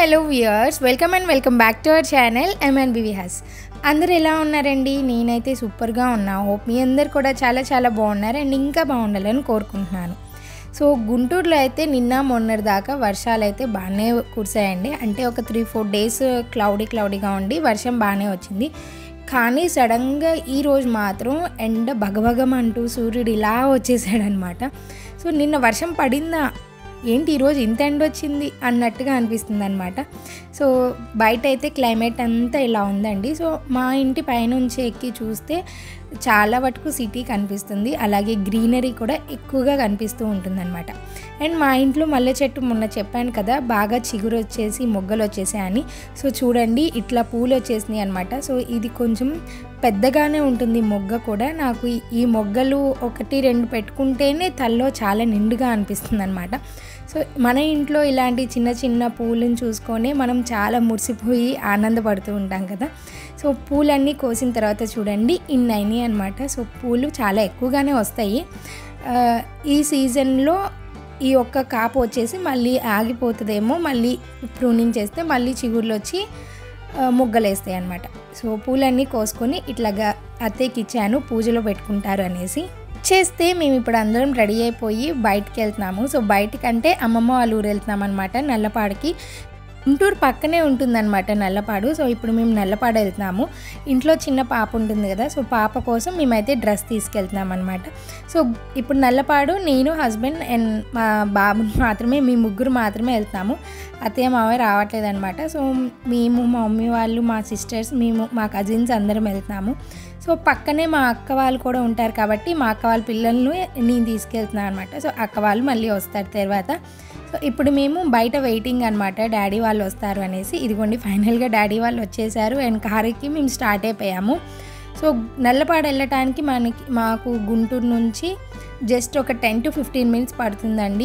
hello viewers welcome and welcome back to our channel MN BV హస్ అందరు ఎలా ఉన్నారండి నేనైతే సూపర్గా ఉన్నా హోప్ మీ అందరు కూడా చాలా చాలా బాగున్నారు అండ్ ఇంకా బాగుండాలని కోరుకుంటున్నాను సో గుంటూరులో అయితే నిన్న మొన్నటి దాకా వర్షాలు అయితే బాగానే కురిసాయండి అంటే ఒక త్రీ ఫోర్ డేస్ క్లౌడీ క్లౌడీగా ఉండి వర్షం బాగానే వచ్చింది కానీ సడన్గా ఈరోజు మాత్రం ఎండ భగభగం అంటూ సూర్యుడు ఇలా వచ్చేసాడనమాట సో నిన్న వర్షం పడిందా ఏంటి ఈరోజు ఇంత ఎండ వచ్చింది అన్నట్టుగా అనిపిస్తుంది అనమాట సో బయట అయితే క్లైమేట్ అంతా ఇలా ఉందండి సో మా ఇంటి పైనుంచి ఎక్కి చూస్తే చాలా వరకు సిటీ కనిపిస్తుంది అలాగే గ్రీనరీ కూడా ఎక్కువగా కనిపిస్తూ ఉంటుందన్నమాట అండ్ మా ఇంట్లో మల్లె చెట్టు మొన్న చెప్పాను కదా బాగా చిగురు వచ్చేసి మొగ్గలు వచ్చేసాయని సో చూడండి ఇట్లా పూలు వచ్చేసినాయి అనమాట సో ఇది కొంచెం పెద్దగానే ఉంటుంది మొగ్గ కూడా నాకు ఈ- ఈ మొగ్గలు ఒకటి రెండు పెట్టుకుంటేనే తల్లో చాలా నిండుగా అనిపిస్తుంది అనమాట సో మన ఇంట్లో ఇలాంటి చిన్న చిన్న పూలను చూసుకొని మనం చాలా మురిసిపోయి ఆనందపడుతూ ఉంటాం కదా సో పూలన్నీ కోసిన తర్వాత చూడండి ఇన్ని అయినాయి అనమాట సో పూలు చాలా ఎక్కువగానే వస్తాయి ఆ, ఈ సీజన్లో ఈ ఒక్క కాపు వచ్చేసి మళ్ళీ ఆగిపోతుందేమో మళ్ళీ ప్రూనింగ్ చేస్తే మళ్ళీ చిగుర్లు వచ్చి ఆ, ముగ్గలేస్తాయి అనమాట సో పూలన్నీ కోసుకొని ఇట్లాగా అత్తయ్యకి ఇచ్చాను పూజలో పెట్టుకుంటారు అనేసి చేస్తే మేము ఇప్పుడు అందరం రెడీ అయిపోయి బయటికి వెళ్తున్నాము సో బయటికంటే అమ్మమ్మ వాళ్ళ ఊరు వెళ్తున్నాం అనమాట నల్లపాడికి గుంటూరు పక్కనే ఉంటుందన్నమాట నల్లపాడు సో ఇప్పుడు మేము నల్లపాడు వెళ్తున్నాము ఇంట్లో చిన్న పాప ఉంటుంది కదా సో పాప కోసం మేమైతే డ్రెస్ తీసుకెళ్తున్నాం అనమాట సో ఇప్పుడు నల్లపాడు నేను హస్బెండ్ అండ్ మా బాబు మాత్రమే మీ ముగ్గురు మాత్రమే వెళ్తున్నాము అత్తయ్య మావయ్య రావట్లేదు అనమాట సో మేము మా మమ్మీ వాళ్ళు మా సిస్టర్స్ మేము మా కజిన్స్ అందరం వెళ్తున్నాము సో పక్కనే మా అక్క వాళ్ళు కూడా ఉంటారు కాబట్టి మా అక్క వాళ్ళ పిల్లలను నేను తీసుకెళ్తున్నాను అనమాట సో అక్క వాళ్ళు మళ్ళీ వస్తారు తర్వాత సో ఇప్పుడు మేము బయట వెయిటింగ్ అనమాట డాడీ వాళ్ళు వస్తారు అనేసి ఇదిగోండి ఫైనల్గా డాడీ వాళ్ళు వచ్చేసారు అండ్ కారుకి మేము స్టార్ట్ అయిపోయాము సో నల్లపాడు వెళ్ళటానికి మనకి మాకు గుంటూరు నుంచి జస్ట్ ఒక టెన్ టు ఫిఫ్టీన్ మినిట్స్ పడుతుందండి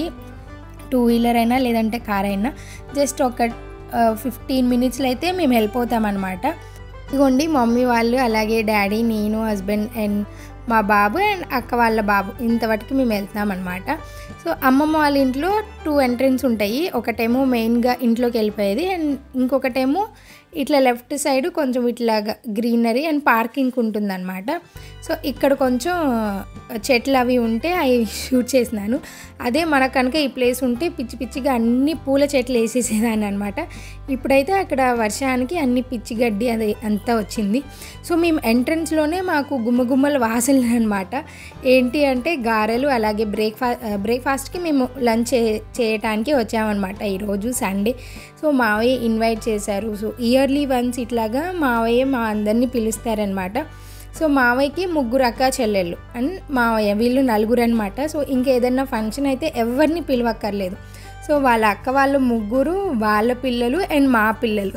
టూ వీలర్ అయినా లేదంటే కార్ అయినా జస్ట్ ఒక ఫిఫ్టీన్ మినిట్స్లో అయితే మేము వెళ్ళిపోతామన్నమాట ఇదిగోండి మమ్మీ వాళ్ళు అలాగే డాడీ నేను హస్బెండ్ అండ్ మా బాబు అండ్ అక్క వాళ్ళ బాబు ఇంతవరకు మేము వెళ్తున్నాం అనమాట సో అమ్మమ్మ వాళ్ళ ఇంట్లో టూ ఎంట్రన్స్ ఉంటాయి ఒకటేమో మెయిన్గా ఇంట్లోకి వెళ్ళిపోయేది అండ్ ఇంకొకటేమో ఇట్లా లెఫ్ట్ సైడ్ కొంచెం ఇట్లాగా గ్రీనరీ అండ్ పార్కింగ్ ఉంటుందన్నమాట సో ఇక్కడ కొంచెం చెట్లు అవి ఉంటే అవి షూట్ చేసినాను అదే మనకు కనుక ఈ ప్లేస్ ఉంటే పిచ్చి పిచ్చిగా అన్ని పూల చెట్లు వేసేసేదాన్ని అనమాట ఇప్పుడైతే అక్కడ వర్షానికి అన్ని పిచ్చి గడ్డి అది అంతా వచ్చింది సో మేము ఎంట్రన్స్లోనే మాకు గుమ్మగుమ్మల వాసనలు అనమాట ఏంటి అంటే గారెలు అలాగే బ్రేక్ఫా బ్రేక్ఫాస్ట్కి మేము లంచ్ చే చేయటానికి వచ్చామన్నమాట ఈరోజు సండే సో మావయ్య ఇన్వైట్ చేశారు సో ఇయర్లీ వన్స్ ఇట్లాగా మావయ్య మా అందరినీ పిలుస్తారనమాట సో మావయ్యకి ముగ్గురు అక్క చెల్లెళ్ళు అండ్ మావయ్య వీళ్ళు నలుగురు అనమాట సో ఇంకేదన్నా ఫంక్షన్ అయితే ఎవరిని పిలవక్కర్లేదు సో వాళ్ళ అక్క వాళ్ళు ముగ్గురు వాళ్ళ పిల్లలు అండ్ మా పిల్లలు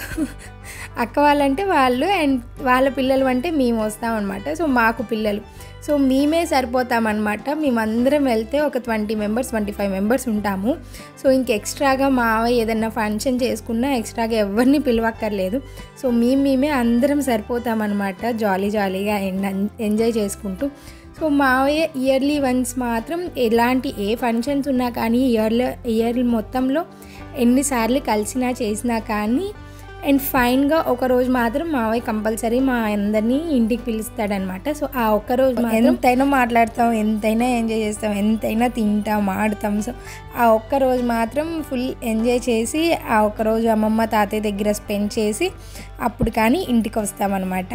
అక్క వాళ్ళంటే వాళ్ళు అండ్ వాళ్ళ పిల్లలు అంటే మేము వస్తామన్నమాట సో మాకు పిల్లలు సో మేమే సరిపోతామన్నమాట మేమందరం వెళ్తే ఒక twenty members twenty five members ఉంటాము సో ఇంక ఎక్స్ట్రాగా మావయ్య ఏదన్నా ఫంక్షన్ చేసుకున్నా ఎక్స్ట్రాగా ఎవరిని పిలవక్కర్లేదు సో మేము మేమే అందరం సరిపోతామన్నమాట జాలీ జాలీగా ఎంజాయ్ చేసుకుంటూ సో మావయ్య ఇయర్లీ వన్స్ మాత్రం ఎలాంటి ఏ ఫంక్షన్స్ ఉన్నా కానీ ఇయర్లో ఇయర్ మొత్తంలో ఎన్నిసార్లు కలిసినా చేసినా కానీ అండ్ ఫైన్గా ఒక రోజు మాత్రం మావయ్య కంపల్సరీ మా అందరినీ ఇంటికి పిలుస్తాడనమాట సో ఆ ఒక్క రోజు మాత్రం ఎంతైనా మాట్లాడతాం ఎంతైనా ఎంజాయ్ చేస్తాం ఎంతైనా తింటాం ఆడతాం సో ఆ ఒక్క రోజు మాత్రం ఫుల్ ఎంజాయ్ చేసి ఆ ఒక్క రోజు అమ్మమ్మ తాతయ్య దగ్గర స్పెండ్ చేసి అప్పుడు కానీ ఇంటికి వస్తామన్నమాట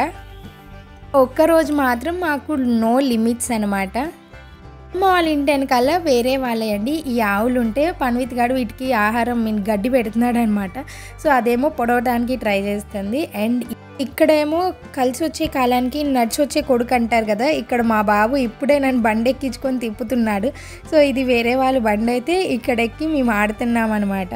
ఒక్కరోజు మాత్రం మాకు నో లిమిట్స్ అనమాట అమ్మ వాళ్ళ ఇంటి వెనకాల వేరే వాళ్ళయండి ఈ ఆవులు ఉంటే పన్విత్ గాడు వీటికి ఆహారం మీన్ గడ్డి పెడుతున్నాడు అనమాట సో అదేమో పొడవడానికి ట్రై చేస్తుంది అండ్ ఇక్కడేమో కలిసి వచ్చే కాలానికి నడిచి వచ్చే కొడుకు అంటారు కదా ఇక్కడ మా బాబు ఇప్పుడే నన్ను బండి ఎక్కించుకొని తిప్పుతున్నాడు సో ఇది వేరే వాళ్ళ బండి అయితే ఇక్కడ ఎక్కి మేము ఆడుతున్నాం అనమాట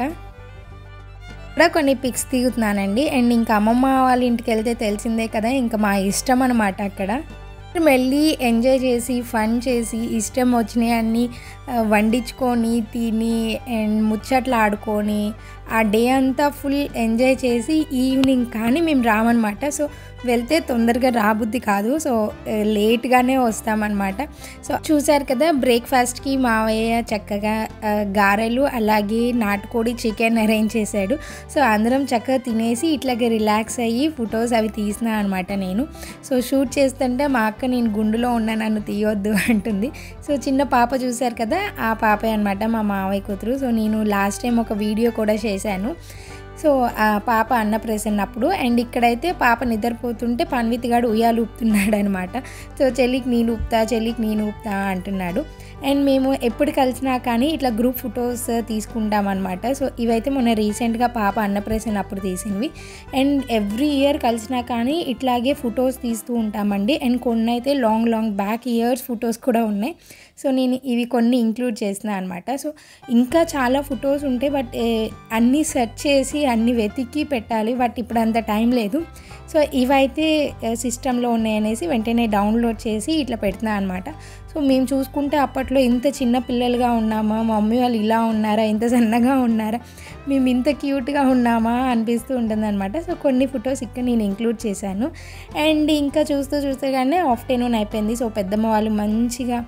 కూడా కొన్ని పిక్స్ దిగుతున్నానండి అండ్ ఇంకా అమ్మమ్మ వాళ్ళ ఇంటికి వెళ్తే తెలిసిందే కదా ఇంకా మా ఇష్టం అనమాట అక్కడ వెళ్ళి ఎంజాయ్ చేసి ఫన్ చేసి ఇష్టం వచ్చినాయి అన్ని ఆ, వండించుకొని తిని అండ్ ముచ్చట్లు ఆడుకొని ఆ డే అంతా ఫుల్ ఎంజాయ్ చేసి ఈవినింగ్ కానీ మేము రామన్నమాట సో వెళ్తే తొందరగా రాబుద్ది కాదు సో ఆ, లేట్గానే వస్తామన్నమాట సో చూశారు కదా బ్రేక్ఫాస్ట్కి మావయ్య చక్కగా ఆ, గారెలు అలాగే నాటుకోడి చికెన్ అరేంజ్ చేశాడు సో అందరం చక్కగా తినేసి ఇట్లాగే రిలాక్స్ అయ్యి ఫొటోస్ అవి తీసినా అనమాట నేను సో షూట్ చేస్తుంటే మా అక్క నేను గుండులో ఉన్నా నన్ను తీయొద్దు అంటుంది సో చిన్న పాప చూశారు కదా ఆ పాపే అనమాట మా మావయ్య కూతురు సో నేను లాస్ట్ టైం ఒక వీడియో కూడా చేశాను సో ఆ పాప అన్నప్రాసన అప్పుడు అండ్ ఇక్కడైతే పాప నిద్రపోతుంటే పన్విత్ గాడు ఉయ్యాలు ఊపుతున్నాడు అనమాట సో చెల్లికి నేను ఊపుతా చెల్లికి నేను ఊపుతా అంటున్నాడు అండ్ మేము ఎప్పుడు కలిసినా కానీ ఇట్లా గ్రూప్ ఫొటోస్ తీసుకుంటాం అనమాట సో ఇవైతే మొన్న రీసెంట్గా పాప అన్నప్రాసన అప్పుడు తీసినవి అండ్ ఎవ్రీ ఇయర్ కలిసినా కానీ ఇట్లాగే ఫొటోస్ తీస్తూ ఉంటామండి అండ్ కొన్ని అయితే long long back years photos కూడా ఉన్నాయి సో నేను ఇవి కొన్ని ఇంక్లూడ్ చేసిన అనమాట సో ఇంకా చాలా ఫొటోస్ ఉంటాయి బట్ ఏ, అన్నీ సెర్చ్ చేసి అన్నీ వెతికి పెట్టాలి బట్ ఇప్పుడు అంత టైం లేదు సో ఇవైతే సిస్టంలో ఉన్నాయనేసి వెంటనే డౌన్లోడ్ చేసి ఇట్లా పెడుతున్నా అనమాట సో మేము చూసుకుంటే అప్పట్లో ఇంత చిన్న పిల్లలుగా ఉన్నామా మా మమ్మీ వాళ్ళు ఇలా ఉన్నారా ఇంత సన్నగా ఉన్నారా మేము ఇంత క్యూట్గా ఉన్నామా అనిపిస్తూ ఉంటుందన్నమాట సో కొన్ని ఫొటోస్ ఇక్కడ నేను ఇంక్లూడ్ చేశాను అండ్ ఇంకా చూస్తూ చూస్తూ కానీ ఆఫ్టర్నూన్ అయిపోయింది సో పెద్దమ్మ వాళ్ళు మంచిగా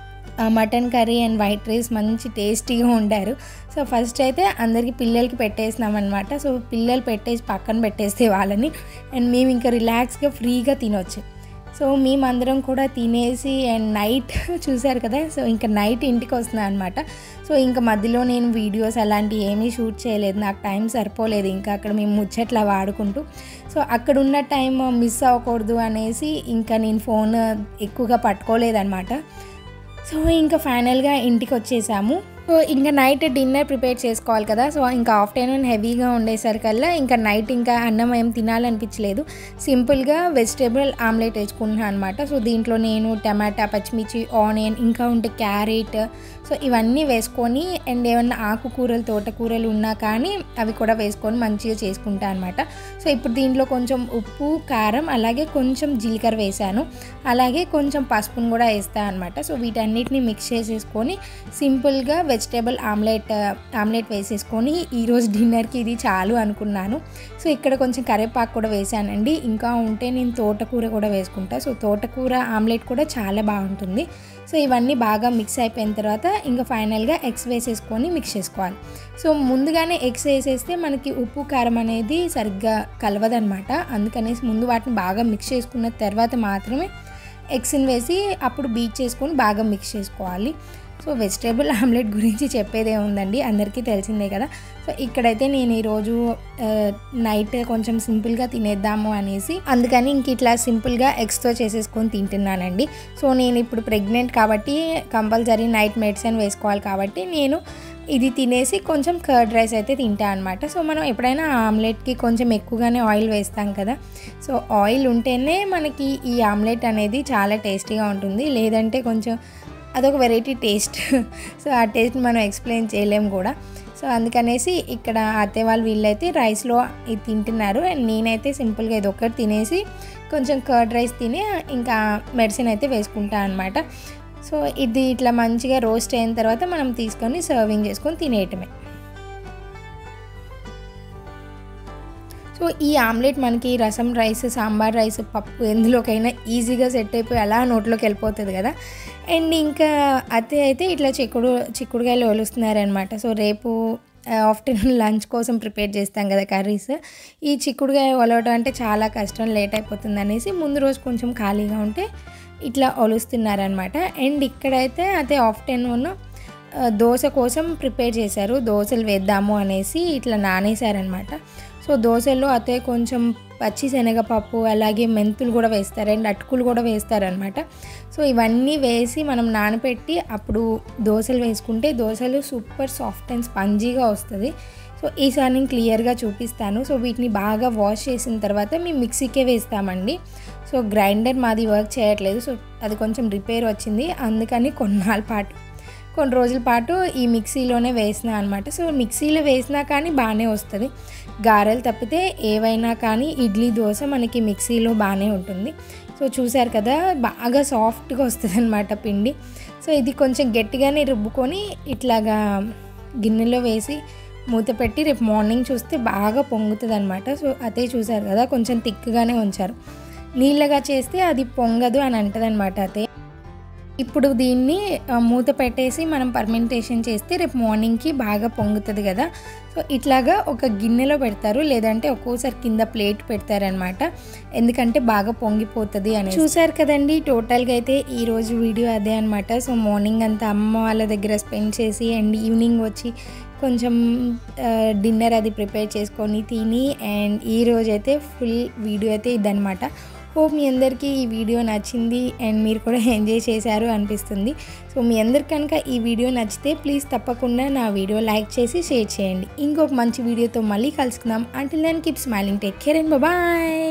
ఆ mutton curry and white rice మంచి టేస్టీగా వండారు సో ఫస్ట్ అయితే అందరికీ పిల్లలకి పెట్టేసినాం అనమాట సో పిల్లలు పెట్టేసి పక్కన పెట్టేస్తే వాళ్ళని అండ్ మేము ఇంకా రిలాక్స్గా ఫ్రీగా తినొచ్చు సో మేమందరం కూడా తినేసి అండ్ నైట్ చూశారు కదా సో ఇంకా నైట్ ఇంటికి వస్తున్నాను అనమాట సో ఇంకా మధ్యలో నేను వీడియోస్ అలాంటివి ఏమీ షూట్ చేయలేదు నాకు టైం సరిపోలేదు ఇంకా అక్కడ మేము ముచ్చట్లా వాడుకుంటూ సో అక్కడ ఉన్న టైం మిస్ అవ్వకూడదు అనేసి ఇంకా నేను ఫోన్ ఎక్కువగా పట్టుకోలేదన్నమాట సో ఇంకా ఫైనల్గా ఇంటికి వచ్చేసాము సో ఇంకా నైట్ డిన్నర్ ప్రిపేర్ చేసుకోవాలి కదా సో ఇంకా ఆఫ్టర్నూన్ హెవీగా ఉండేసరికల్లా ఇంకా నైట్ ఇంకా అన్నం ఏం తినాలనిపించలేదు సింపుల్గా వెజిటేబుల్ ఆమ్లెట్ వేసుకుంటున్నాను అనమాట సో దీంట్లో నేను టమాటా పచ్చిమిర్చి ఆనియన్ ఇంకా ఉంటే క్యారెట్ సో ఇవన్నీ వేసుకొని అండ్ ఏమన్నా ఆకుకూరలు తోటకూరలు ఉన్నా కానీ అవి కూడా వేసుకొని మంచిగా చేసుకుంటా అనమాట సో ఇప్పుడు దీంట్లో కొంచెం ఉప్పు కారం అలాగే కొంచెం జీలకర్ర వేసాను అలాగే కొంచెం పసుపును కూడా వేస్తాను అనమాట సో వీటన్నిటిని మిక్స్ చేసేసుకొని సింపుల్గా వెజిటేబుల్ ఆమ్లెట్ ఆమ్లెట్ వేసేసుకొని ఈరోజు డిన్నర్కి ఇది చాలు అనుకున్నాను సో ఇక్కడ కొంచెం కరివేపాకు కూడా వేసానండి ఇంకా ఉంటే నేను తోటకూర కూడా వేసుకుంటా సో తోటకూర ఆమ్లెట్ కూడా చాలా బాగుంటుంది సో ఇవన్నీ బాగా మిక్స్ అయిపోయిన తర్వాత ఇంకా ఫైనల్గా ఎగ్స్ వేసేసుకొని మిక్స్ చేసుకోవాలి సో ముందుగానే ఎగ్స్ వేసేస్తే మనకి ఉప్పు కారం అనేది సరిగ్గా కలవదనమాట అందుకనేసి ముందు వాటిని బాగా మిక్స్ చేసుకున్న తర్వాత మాత్రమే ఎగ్స్ని వేసి అప్పుడు బీట్ చేసుకొని బాగా మిక్స్ చేసుకోవాలి సో వెజిటేబుల్ ఆమ్లెట్ గురించి చెప్పేదే ఉందండి అందరికీ తెలిసిందే కదా సో ఇక్కడైతే నేను ఈరోజు ఆ, నైట్ కొంచెం సింపుల్గా తినేద్దాము అనేసి అందుకని ఇంక ఇట్లా సింపుల్గా ఎగ్స్తో చేసేసుకొని తింటున్నానండి సో నేను ఇప్పుడు ప్రెగ్నెంట్ కాబట్టి కంపల్సరీ నైట్ మెడిసిన్ వేసుకోవాలి కాబట్టి నేను ఇది తినేసి కొంచెం కర్డ్ రైస్ అయితే తింటా అనమాట సో మనం ఎప్పుడైనా ఆమ్లెట్కి కొంచెం ఎక్కువగానే ఆయిల్ వేస్తాం కదా సో ఆయిల్ ఉంటేనే మనకి ఈ ఆమ్లెట్ అనేది చాలా టేస్టీగా ఉంటుంది లేదంటే కొంచెం అదొక వెరైటీ టేస్ట్ సో ఆ టేస్ట్ మనం ఎక్స్ప్లెయిన్ చేయలేము కూడా సో అందుకనేసి ఇక్కడ అత్తయ్య వాళ్ళు వీళ్ళైతే రైస్లో ఇది తింటున్నారు అండ్ నేనైతే సింపుల్గా ఇది ఒక్కటి తినేసి కొంచెం కర్డ్ రైస్ తిని ఇంకా మెడిసిన్ అయితే వేసుకుంటా అనమాట సో ఇది ఇట్లా మంచిగా రోస్ట్ అయిన తర్వాత మనం తీసుకొని సర్వింగ్ చేసుకొని తినేయటమే సో ఈ ఆమ్లెట్ మనకి రసం రైస్ సాంబార్ రైస్ పప్పు ఎందులోకైనా ఈజీగా సెట్ అయిపోయి అలా నోట్లోకి వెళ్ళిపోతుంది కదా అండ్ ఇంకా అతే అయితే ఇట్లా చిక్కుడు చిక్కుడుకాయలు ఒలుస్తున్నారనమాట సో రేపు ఆఫ్టర్నూన్ లంచ్ కోసం ప్రిపేర్ చేస్తాం కదా కర్రీస్ ఈ చిక్కుడుకాయ ఒలవడం అంటే చాలా కష్టం లేట్ అయిపోతుంది అనేసి ముందు రోజు కొంచెం ఖాళీగా ఉంటే ఇట్లా ఒలుస్తున్నారనమాట అండ్ ఇక్కడైతే అదే ఆఫ్టర్నూన్ ఆ, దోశ కోసం ప్రిపేర్ చేశారు దోశలు వేద్దాము అనేసి ఇట్లా నానేశారనమాట సో దోశల్లో అతే కొంచెం పచ్చి శనగపప్పు అలాగే మెంతులు కూడా వేస్తారు అండ్ అటుకులు కూడా వేస్తారనమాట సో ఇవన్నీ వేసి మనం నానబెట్టి అప్పుడు దోశలు వేసుకుంటే దోశలు సూపర్ సాఫ్ట్ అండ్ స్పంజీగా వస్తుంది సో ఈసారి నేను క్లియర్గా చూపిస్తాను సో వీటిని బాగా వాష్ చేసిన తర్వాత మేము మిక్సీకే వేస్తామండి సో గ్రైండర్ మాది వర్క్ చేయట్లేదు సో అది కొంచెం రిపేర్ వచ్చింది అందుకని కొన్నాళ్ళ పాటు కొన్ని రోజుల పాటు ఈ మిక్సీలోనే వేసిన అనమాట సో మిక్సీలో వేసినా కానీ బాగానే వస్తుంది గారెలు తప్పితే ఏవైనా కానీ ఇడ్లీ దోశ మనకి మిక్సీలో బాగానే ఉంటుంది సో చూసారు కదా బాగా సాఫ్ట్గా వస్తుంది అనమాట పిండి సో ఇది కొంచెం గట్టిగానే రుబ్బుకొని ఇట్లాగా గిన్నెలో వేసి మూత పెట్టి రేపు మార్నింగ్ చూస్తే బాగా పొంగుతుంది అనమాట సో అదే చూసారు కదా కొంచెం థిక్గానే ఉంచారు నీళ్ళగా చేస్తే అది పొంగదు అని అంటది అనమాట అదే ఇప్పుడు దీన్ని ఆ, మూత పెట్టేసి మనం పర్మెంటేషన్ చేస్తే రేపు మార్నింగ్కి బాగా పొంగుతుంది కదా సో ఇట్లాగా ఒక గిన్నెలో పెడతారు లేదంటే ఒక్కోసారి కింద ప్లేట్ పెడతారనమాట ఎందుకంటే బాగా పొంగిపోతుంది అని చూసారు కదండి టోటల్గా అయితే ఈరోజు వీడియో అదే అనమాట సో మార్నింగ్ అంతా అమ్మ వాళ్ళ దగ్గర స్పెండ్ చేసి అండ్ ఈవినింగ్ వచ్చి కొంచెం డిన్నర్ అది ప్రిపేర్ చేసుకొని తిని అండ్ ఈ రోజు అయితే ఫుల్ వీడియో అయితే ఇదనమాట హోప్ మీ అందరికీ ఈ వీడియో నచ్చింది అండ్ మీరు కూడా ఎంజాయ్ చేశారు అనిపిస్తుంది సో మీ అందరికి కనుక ఈ వీడియో నచ్చితే ప్లీజ్ తప్పకుండా నా వీడియో లైక్ చేసి షేర్ చేయండి ఇంకొక మంచి వీడియోతో మళ్ళీ కలుసుకుందాం until then keep smiling take care and bye